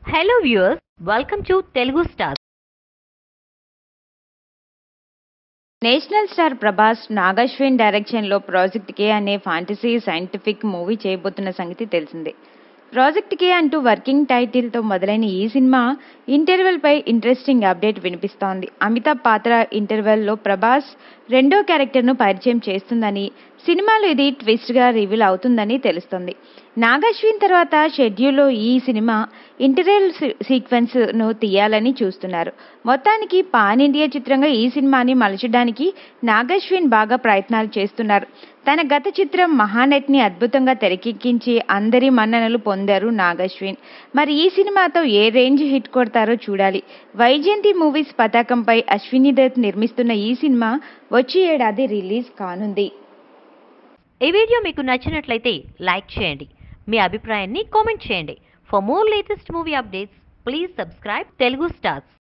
hello viewers welcome to Telugu star national star Prabhas Nagashwin డైరెక్షన్లో project కే అనే fantasy scientific movie చేయబోతున్న సంగతి తెలిసిందే ప్రాజెక్ట్ కే అంటూ వర్కింగ్ టైటిల్తో మొదలైన ఈ సినిమా ఇంటర్వెల్పై ఇంట్రెస్టింగ్ అప్డేట్ వినిపిస్తోంది అమితాబ్ పాత్ర ఇంటర్వెల్లో ప్రభాస్ రెండో క్యారెక్టర్ను పరిచయం చేస్తుందని సినిమాలో ఇది ట్విస్ట్గా రివీల్ అవుతుందని తెలుస్తుంది నాగశ్విన్ తర్వాత షెడ్యూల్లో ఈ సినిమా ఇంటర్వెల్ సీక్వెన్స్ను తీయాలని చూస్తున్నారు మొత్తానికి పాన్ ఇండియా చిత్రంగా ఈ సినిమాని మలచడానికి నాగశ్విన్ బాగా ప్రయత్నాలు చేస్తున్నారు తన గత చిత్రం మహానటిని అద్భుతంగా తెరకెక్కించి అందరి మన్ననలు పొందారు నాగశ్విన్ మరి ఈ సినిమాతో ఏ రేంజ్ హిట్ కొడతారో చూడాలి వైజయంతి మూవీస్ పతాకంపై అశ్విని దత్ నిర్మిస్తున్న ఈ సినిమా వచ్చే ఏడాది రిలీజ్ కానుంది ఈ వీడియో మీకు నచ్చినట్లయితే లైక్ చేయండి మీ అభిప్రాయాన్ని కామెంట్ చేయండి for more latest movie updates please subscribe Telugu stars